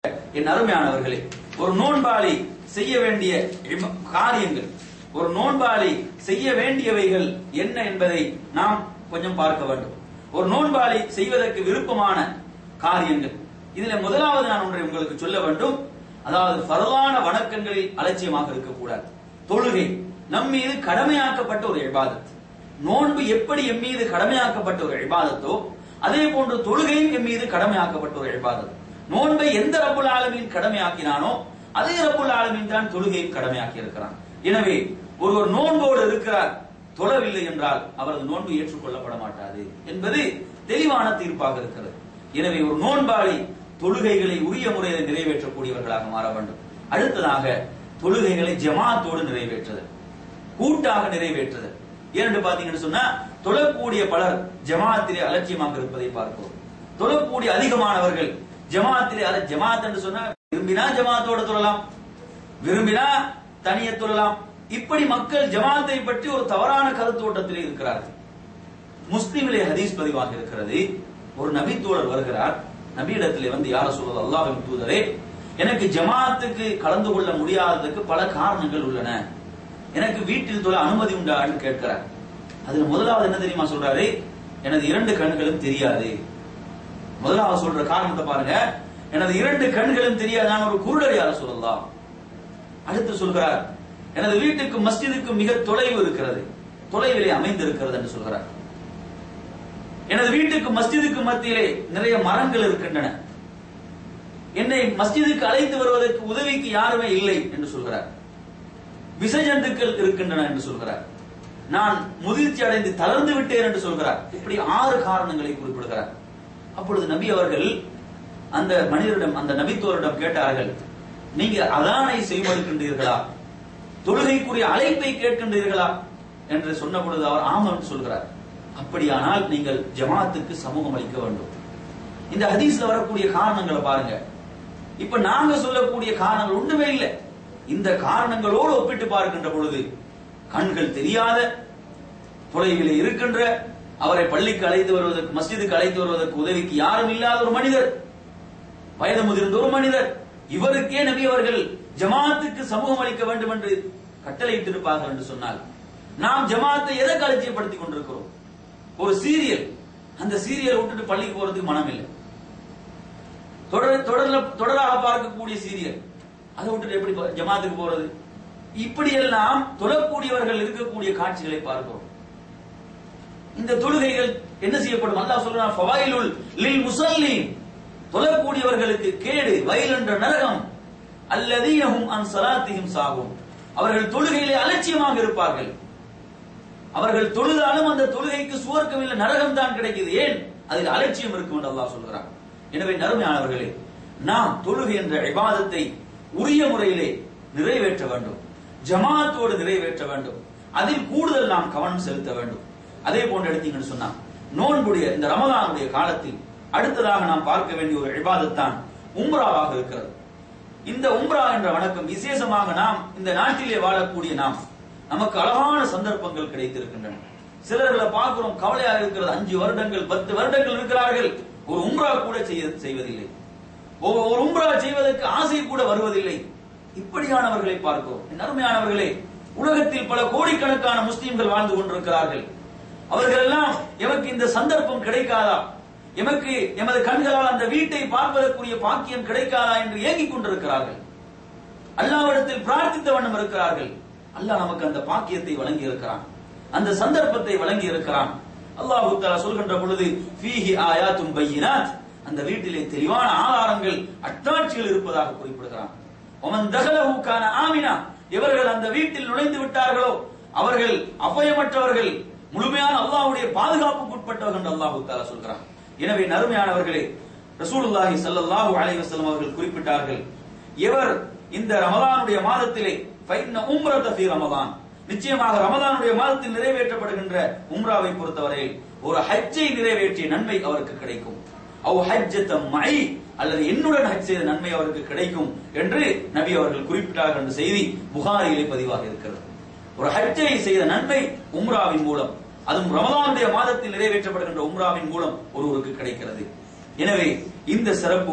என் அருமையானவர்களே ஒரு நோன்பாளி செய்ய வேண்டிய இம- காரியங்கள் ஒரு நோன்பாளி செய்ய வேண்டியவைகள் என்ன என்பதை நாம் கொஞ்சம் பார்க்க வேண்டும் ஒரு நோன்பாளி செய்வதற்கு விருப்பமான காரியங்கள் இதுல முதலாவது நான் ஒன்றை உங்களுக்கு சொல்ல வேண்டும் அதாவது பரவான வணக்கங்களில் அலட்சியமாக இருக்கக்கூடாது தொழுகை நம் மீது கடமையாக்கப்பட்ட ஒரு இபாதத் நோன்பு எப்படி எம் மீது கடமையாக்கப்பட்ட ஒரு இபாதத்தோ அதே போன்று தொழுகையும் எம் மீது கடமையாக்கப்பட்ட ஒரு இபாதத் நோன்பை எந்த ரப்புல் ஆலமீன் கடமையாக்கினானோ அதே ரப்புல் ஆலமீன் தான் தொழுகையும் கடமையாக்கி இருக்கிறான் எனவே ஒருவர் நோன்போடு இருக்கிறார் தொழவில்லை என்றால் அவரது நோன்பு ஏற்றுக்கொள்ளப்பட மாட்டாது என்பது தெளிவான தீர்ப்பாக இருக்கிறது எனவே ஒரு நோன்பாளி தொழுகைகளை உரிய முறையில் நிறைவேற்றக்கூடியவர்களாக மாற வேண்டும் அடுத்ததாக தொழுகைகளை ஜமாத்தோடு நிறைவேற்றுதல் கூட்டாக நிறைவேற்றுதல் ஏனென்று பாத்தீங்கன்னு சொன்னா தொழக்கூடிய பலர் ஜமாத்திலே அலட்சியமாக இருப்பதை பார்க்கிறோம் தொழக்கூடிய அதிகமானவர்கள் ஜமாத்திலே அல ஜமாத் என்று சொன்னா விரும்பினா ஜமாத்தோட தொழலாம் விரும்பினா தனியே தொழலாம் இப்படி மக்கள் ஜமாத்தை பற்றி ஒரு தவறான கருத்தோட்டத்திலே இருக்கிறார்கள் முஸ்லிமிலே ஹதீஸ் பதிவாக இருக்கிறது ஒரு நபி தோழர் வருகிறார் நபியிடத்திலே வந்து யார சொல்வது அல்லாஹ்வின் தூதரே எனக்கு ஜமாத்துக்கு கலந்து கொள்ள முடியாததுக்கு பல காரணங்கள் உள்ளன எனக்கு வீட்டில் தொழ அனுமதி உண்டான்னு கேட்கிறார் அதுல முதலாவது என்ன தெரியுமா சொல்றாரு எனது இரண்டு கண்களும் தெரியாது முதலாவது சொல்ற காரணத்தை பாருங்க எனது இரண்டு கண்களும் தெரியாது நான் ஒரு குருடர் யார சொல்லலாம் அடுத்து சொல்கிறார் எனது வீட்டுக்கு மஸ்ஜிதுக்கு மிக தொலைவு இருக்கிறது தொலைவிலே அமைந்திருக்கிறது என்று சொல்கிறார் எனது வீட்டுக்கு மஸ்ஜிதுக்கு மத்தியிலே நிறைய மரங்கள் இருக்கின்றன என்னை மஸ்ஜிதுக்கு அழைத்து வருவதற்கு உதவிக்கு யாருமே இல்லை என்று சொல்கிறார் விசஜந்துக்கள் இருக்கின்றன என்று சொல்கிறார் நான் முதிர்ச்சி அடைந்து தளர்ந்து விட்டேன் என்று சொல்கிறார் இப்படி ஆறு காரணங்களை குறிப்பிடுகிறார் அப்பொழுது நபி அவர்கள் அந்த மனிதரிடம் அந்த நபித்தோரிடம் கேட்டார்கள் நீங்க அதானை செய்வதற்கின்றீர்களா தொழுகைக்குரிய அழைப்பை கேட்கின்றீர்களா என்று சொன்ன பொழுது அவர் ஆம் என்று சொல்கிறார் அப்படியானால் நீங்கள் ஜமாத்துக்கு சமூகம் அளிக்க வேண்டும் இந்த ஹதீஸ்ல வரக்கூடிய காரணங்களை பாருங்க இப்ப நாங்க சொல்லக்கூடிய காரணங்கள் ஒண்ணுமே இல்லை இந்த காரணங்களோடு ஒப்பிட்டு பார்க்கின்ற பொழுது கண்கள் தெரியாத தொலைவிலே இருக்கின்ற அவரை பள்ளிக்கு அழைத்து வருவதற்கு மஸ்ஜிதுக்கு அழைத்து வருவதற்கு உதவிக்கு யாரும் இல்லாத ஒரு மனிதர் வயது முதிர்ந்த ஒரு மனிதர் இவருக்கே நபி அவர்கள் ஜமாத்துக்கு சமூகம் அளிக்க வேண்டும் என்று கட்டளையிட்டிருப்பார்கள் என்று சொன்னால் நாம் ஜமாத்தை எதை அலட்சியப்படுத்திக் கொண்டிருக்கிறோம் ஒரு சீரியல் அந்த சீரியல் விட்டுட்டு பள்ளிக்கு போறதுக்கு மனம் இல்லை தொடர் தொடர்ல தொடராக பார்க்கக்கூடிய சீரியல் அதை விட்டுட்டு எப்படி போ- ஜமாத்துக்கு போறது இப்படியெல்லாம் தொழக்கூடியவர்கள் இருக்கக்கூடிய காட்சிகளை பார்க்கிறோம் இந்த தொழுகைகள் என்ன செய்யப்படும் அல்லாஹ் சொல்றான் ஃபவாயிலுல் லில் முஸல்லீன் தொழக்கூடியவர்களுக்கு கேடு வயல் என்ற நரகம் அல்லதீனஹும் அன் ஸலாத்திஹிம் சாகும் அவர்கள் தொழுகையிலே அலட்சியமாக இருப்பார்கள் அவர்கள் தொழுதாலும் அந்த தொழுகைக்கு சுவர்க்கம் இல்லை நரகம் தான் கிடைக்குது ஏன் அதில் அலட்சியம் இருக்கும் என்று அல்லாஹ் சொல்கிறான் எனவே நறுமையானவர்களே நாம் தொழுகை என்ற இபாதத்தை உரிய முறையிலே நிறைவேற்ற வேண்டும் ஜமாத்தோடு நிறைவேற்ற வேண்டும் அதில் கூடுதல் நாம் கவனம் செலுத்த வேண்டும் அதே போன்று எடுத்தீங்கன்னு சொன்னா நோன்புடைய இந்த ரமலானுடைய காலத்தில் அடுத்ததாக நாம் பார்க்க வேண்டிய ஒரு இபாதத்தான் உம்ராவாக இருக்கிறது இந்த உம்ரா என்ற வணக்கம் விசேஷமாக நாம் இந்த நாட்டிலே வாழக்கூடிய நாம் நமக்கு அழகான சந்தர்ப்பங்கள் கிடைத்திருக்கின்றன சிலர்களை பார்க்கிறோம் கவலையாக இருக்கிறது அஞ்சு வருடங்கள் பத்து வருடங்கள் இருக்கிறார்கள் ஒரு உம்ரா கூட செய்ய செய்வதில்லை ஒரு ஒரு உம்ரா செய்வதற்கு ஆசை கூட வருவதில்லை இப்படியானவர்களை பார்க்கிறோம் என் அருமையானவர்களே உலகத்தில் பல கோடிக்கணக்கான முஸ்லிம்கள் வாழ்ந்து கொண்டிருக்கிறார்கள் அவர்கள் எல்லாம் எமக்கு இந்த சந்தர்ப்பம் கிடைக்காதா எமக்கு எமது கண்களால் அந்த வீட்டை பார்ப்பதற்குரிய பாக்கியம் கிடைக்காதா என்று ஏங்கிக் கொண்டிருக்கிறார்கள் அல்லாவிடத்தில் பிரார்த்தித்த வண்ணம் இருக்கிறார்கள் அல்லாஹ் நமக்கு அந்த பாக்கியத்தை வழங்கி இருக்கிறான் அந்த சந்தர்ப்பத்தை வழங்கி இருக்கிறான் அல்லாஹ் தஆலா சொல்கின்ற பொழுது ஃபீஹி ஆயாத்தும் பையினாத் அந்த வீட்டிலே தெளிவான ஆதாரங்கள் அட்டாட்சிகள் இருப்பதாக குறிப்பிடுகிறான் ஒமன் தகலஹு கான ஆமினா இவர்கள் அந்த வீட்டில் நுழைந்து விட்டார்களோ அவர்கள் அபயமற்றவர்கள் முழுமையான அல்லாஹ்வுடைய பாதுகாப்புக்கு உட்பட்டவர்கள் என்று அல்லாஹ் தஆலா சொல்கிறான் எனவே நறுமையானவர்களே ரசூலுல்லாஹி ஸல்லல்லாஹு அலைஹி வஸல்லம் அவர்கள் குறிப்பிட்டார்கள் எவர் இந்த ரமலானுடைய மாதத்திலே ஃபைன்ன உம்ரத ஃபீ ரமலான் நிச்சயமாக ரமலானுடைய மாதத்தில் நிறைவேற்றப்படுகின்ற உம்ராவை பொறுத்தவரையில் ஒரு ஹஜ்ஜை நிறைவேற்றிய நன்மை அவருக்கு கிடைக்கும் அவ் ஹஜ்ஜத்தம் மை அல்லது என்னுடன் ஹஜ் செய்த நன்மை அவருக்கு கிடைக்கும் என்று நபி அவர்கள் குறிப்பிட்டார்கள் என்ற செய்தி புகாரியிலே பதிவாக இருக்கிறது ஒரு ஹஜ்ஜை செய்த நன்மை உம்ராவின் மூலம் அதுவும் ரமலானுடைய மாதத்தில் நிறைவேற்றப்படுகின்ற உம்ராவின் மூலம் ஒருவருக்கு கிடைக்கிறது எனவே இந்த சிறப்பு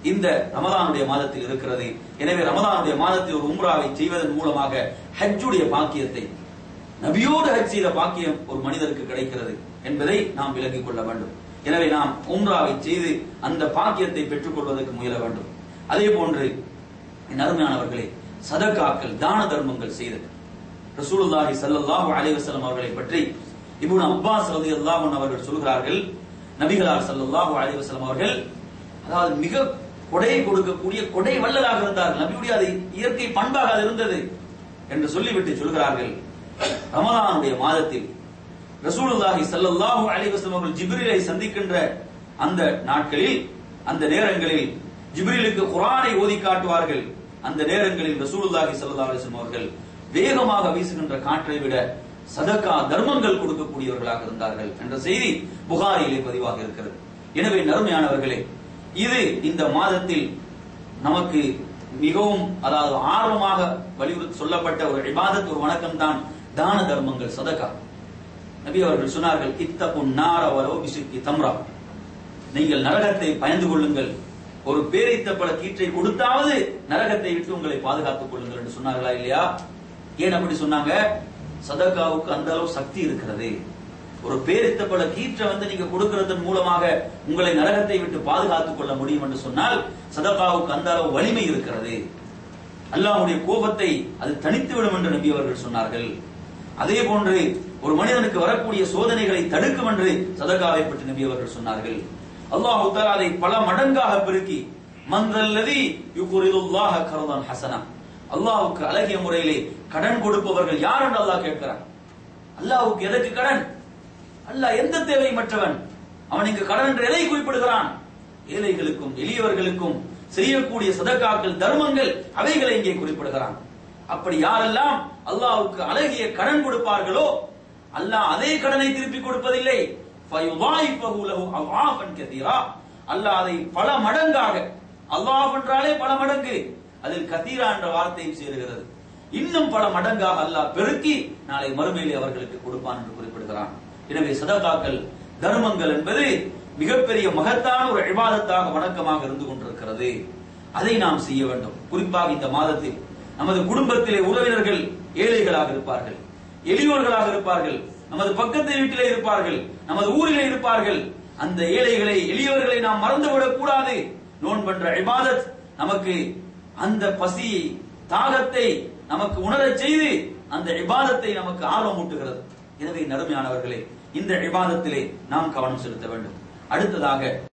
இந்த ரமதானுடைய மாதத்தில் இருக்கிறது எனவே ரமதானுடைய மாதத்தில் ஒரு உம்ராவை செய்வதன் மூலமாக ஹஜ்ஜுடைய பாக்கியத்தை நபியோடு ஹஜ் செய்த பாக்கியம் ஒரு மனிதருக்கு கிடைக்கிறது என்பதை நாம் விளங்கிக் கொள்ள வேண்டும் எனவே நாம் உம்ராவை செய்து அந்த பாக்கியத்தை பெற்றுக் கொள்வதற்கு முயல வேண்டும் அதே போன்று என் அருமையானவர்களே சதக்காக்கள் தான தர்மங்கள் செய்தது ரசூலுல்லாஹி ஸல்லல்லாஹு அலைஹி வஸல்லம் அவர்களை பற்றி இப்னு அப்பாஸ் ரலியல்லாஹு அன்ஹு அவர்கள் சொல்கிறார்கள் நபிகளார் ஸல்லல்லாஹு அலைஹி வஸல்லம் அவர்கள் அதாவது மிக கொடை கொடுக்கக்கூடிய கொடை வள்ளலாக இருந்தார்கள் நபியுடைய அது இயற்கை பண்பாக அது இருந்தது என்று சொல்லிவிட்டு சொல்கிறார்கள் ரமலானுடைய மாதத்தில் ரசூலுல்லாஹி ஸல்லல்லாஹு அலைஹி வஸல்லம் அவர்கள் ஜிப்ரீலை சந்திக்கின்ற அந்த நாட்களில் அந்த நேரங்களில் ஜிப்ரீலுக்கு குர்ஆனை ஓதி காட்டுவார்கள் அந்த நேரங்களில் ரசூலுல்லாஹி ஸல்லல்லாஹு அலைஹி வஸல்லம் அவர்கள் வேகமாக வீசுகின்ற காற்றை விட சதக்கா தர்மங்கள் கொடுக்கக்கூடியவர்களாக இருந்தார்கள் என்ற செய்தி புகாரிலே பதிவாக இருக்கிறது எனவே நறுமையானவர்களே இது இந்த மாதத்தில் நமக்கு மிகவும் அதாவது ஆர்வமாக வலியுறுத்தி சொல்லப்பட்ட ஒரு இபாதத் ஒரு வணக்கம் தான் தான தர்மங்கள் சதக்கா நபி அவர்கள் சொன்னார்கள் இத்தப்புன் நார வரோ பிசுக்கி தம்ரா நீங்கள் நரகத்தை பயந்து கொள்ளுங்கள் ஒரு பேரித்த பல கீற்றை கொடுத்தாவது நரகத்தை விட்டு உங்களை பாதுகாத்துக் கொள்ளுங்கள் என்று சொன்னார்களா இல்லையா ஏன் அப்படி சொன்னாங்க சதகாவுக்கு அந்த அளவு சக்தி இருக்கிறது ஒரு பேரித்த பல கீற்றை வந்து நீங்க கொடுக்கறதன் மூலமாக உங்களை நரகத்தை விட்டு பாதுகாத்துக் கொள்ள முடியும் என்று சொன்னால் சதகாவுக்கு அந்த அளவு வலிமை இருக்கிறது அல்லாஹ்வுடைய கோபத்தை அது தனித்து விடும் என்று நபி அவர்கள் சொன்னார்கள் அதே போன்று ஒரு மனிதனுக்கு வரக்கூடிய சோதனைகளை தடுக்கும் என்று சதகாவை பற்றி நபி அவர்கள் சொன்னார்கள் அல்லாஹ் தஆலா அதை பல மடங்காக பெருக்கி மந்தல்லதி யுகுரிதுல்லாஹ கரதான் ஹசனா அல்லாஹ்வுக்கு அழகிய முறையிலே கடன் கொடுப்பவர்கள் யார் என்று அல்லாஹ் கேட்கிறான் அல்லாஹ்வுக்கு எதற்கு கடன் அல்லாஹ் எந்த தேவையற்றவன் அவன் இங்கு கடன் என்று எதை குறிப்பிடுகிறான் ஏழைகளுக்கும் எளியவர்களுக்கும் செய்யக்கூடிய சதக்காக்கள் தர்மங்கள் அவைகளை இங்கே குறிப்பிடுகிறான் அப்படி யாரெல்லாம் அல்லாஹ்வுக்கு அழகிய கடன் கொடுப்பார்களோ அல்லாஹ் அதே கடனை திருப்பி கொடுப்பதில்லை ஃபயுதாயிஃபஹு லஹு அவாஃபன் கதீரா அல்லாஹ் அதை பல மடங்காக அல்லாஹ் என்றாலே பல மடங்கு அதில் கதீரா என்ற வார்த்தையும் சேருகிறது இன்னும் பல மடங்காக அல்லாஹ் பெருக்கி நாளை மறுமையிலே அவர்களுக்கு கொடுப்பான் என்று குறிப்பிடுகிறான் எனவே சதகாக்கள் தர்மங்கள் என்பது மிகப்பெரிய மகத்தான ஒரு இபாதத்தாக வணக்கமாக இருந்து கொண்டிருக்கிறது அதை நாம் செய்ய வேண்டும் குறிப்பாக இந்த மாதத்தில் நமது குடும்பத்திலே உறவினர்கள் ஏழைகளாக இருப்பார்கள் எளியோர்களாக இருப்பார்கள் நமது பக்கத்து வீட்டிலே இருப்பார்கள் நமது ஊரிலே இருப்பார்கள் அந்த ஏழைகளை எளியவர்களை நாம் மறந்துவிடக் கூடாது நோன்பன்ற இபாதத் நமக்கு அந்த பசியை தாகத்தை நமக்கு உணரச் செய்து அந்த இபாதத்தை நமக்கு ஆர்வம் ஊட்டுகிறது எனவே நறுமையானவர்களே இந்த இபாதத்திலே நாம் கவனம் செலுத்த வேண்டும் அடுத்ததாக